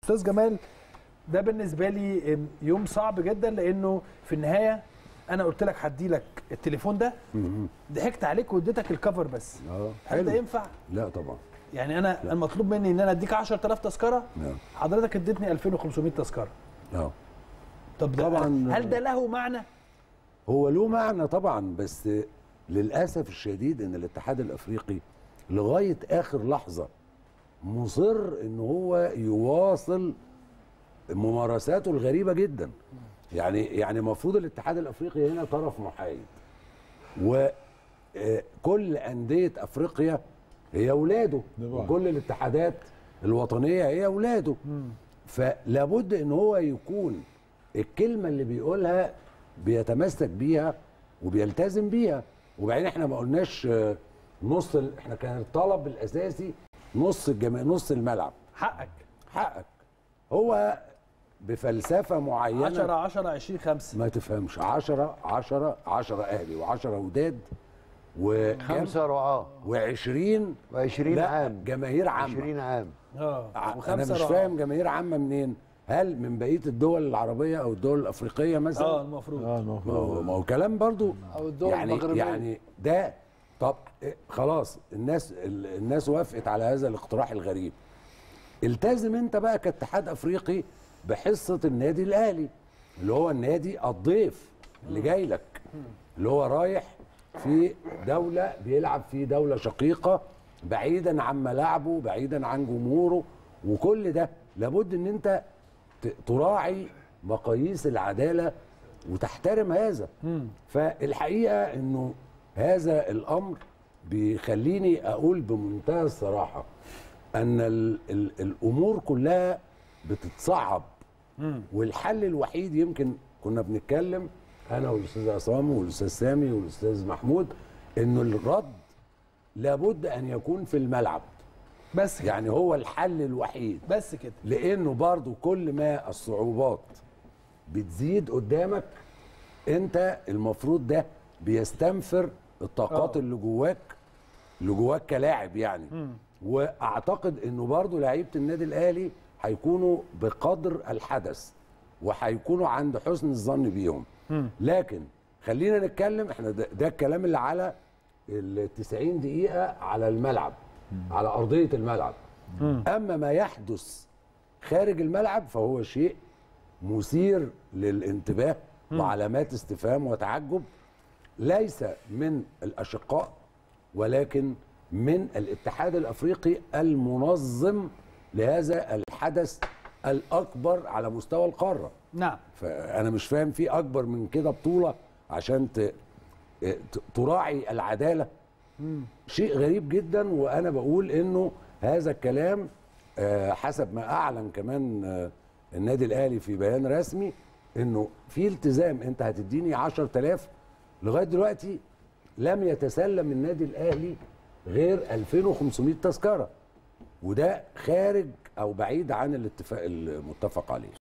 استاذ جمال ده بالنسبه لي يوم صعب جدا لانه في النهايه انا قلت لك هدي لك التليفون ده ضحكت عليك واديتك الكفر بس اه هل ده حلو ينفع لا طبعا يعني انا المطلوب مني ان انا اديك 10000 تذكره نعم حضرتك اديتني 2500 تذكره اه طب ده طبعاً. هل ده له معنى هو له معنى طبعا بس للاسف الشديد ان الاتحاد الافريقي لغايه اخر لحظه مصر ان هو يواصل ممارساته الغريبه جدا يعني يعني المفروض الاتحاد الافريقي هنا طرف محايد وكل انديه افريقيا هي اولاده طبعاً. وكل الاتحادات الوطنيه هي اولاده فلابد ان هو يكون الكلمه اللي بيقولها بيتمسك بيها وبيلتزم بيها وبعدين احنا ما قلناش آه، نص ال... احنا كان الطلب الاساسي نص الجم... نص الملعب حقك حقك هو بفلسفه معينه 10 10 20 5 ما تفهمش 10 10 10 اهلي و10 وداد و خمسة رعاة و20 و20 لا عام جماهير عامه 20 عام اه ع- انا وخمسة مش رعاة. فاهم جماهير عامه منين هل من بقيه الدول العربيه او الدول الافريقيه مثلا اه المفروض اه ما هو المفروض ما هو كلام برضو أو الدول يعني المغربية. يعني ده طب إيه، خلاص الناس ال- الناس وافقت على هذا الاقتراح الغريب التزم انت بقى كاتحاد افريقي بحصه النادي الاهلي اللي هو النادي الضيف اللي جاي لك اللي هو رايح في دوله بيلعب في دوله شقيقه بعيدا عن ملاعبه بعيدا عن جمهوره وكل ده لابد ان انت ت- تراعي مقاييس العداله وتحترم هذا فالحقيقه انه هذا الامر بيخليني اقول بمنتهى الصراحه ان ال ال الامور كلها بتتصعب والحل الوحيد يمكن كنا بنتكلم انا والاستاذ عصام والاستاذ سامي والاستاذ محمود انه الرد لابد ان يكون في الملعب بس كده يعني هو الحل الوحيد بس كده لانه برضو كل ما الصعوبات بتزيد قدامك انت المفروض ده بيستنفر الطاقات آه. اللي جواك اللي جواك كلاعب يعني واعتقد انه برضو لعيبه النادي الاهلي هيكونوا بقدر الحدث وهيكونوا عند حسن الظن بيهم لكن خلينا نتكلم احنا ده, ده الكلام اللي على ال 90 دقيقه على الملعب على ارضيه الملعب اما ما يحدث خارج الملعب فهو شيء مثير للانتباه وعلامات استفهام وتعجب ليس من الاشقاء ولكن من الاتحاد الافريقي المنظم لهذا الحدث الاكبر على مستوى القاره نعم فانا مش فاهم في اكبر من كده بطوله عشان ت... ت- تراعي العداله شيء غريب جدا وانا بقول انه هذا الكلام آه، حسب ما اعلن كمان آه، النادي الاهلي في بيان رسمي انه في التزام انت هتديني 10000 لغايه دلوقتي لم يتسلم النادي الاهلي غير 2500 تذكره وده خارج او بعيد عن الاتفاق المتفق عليه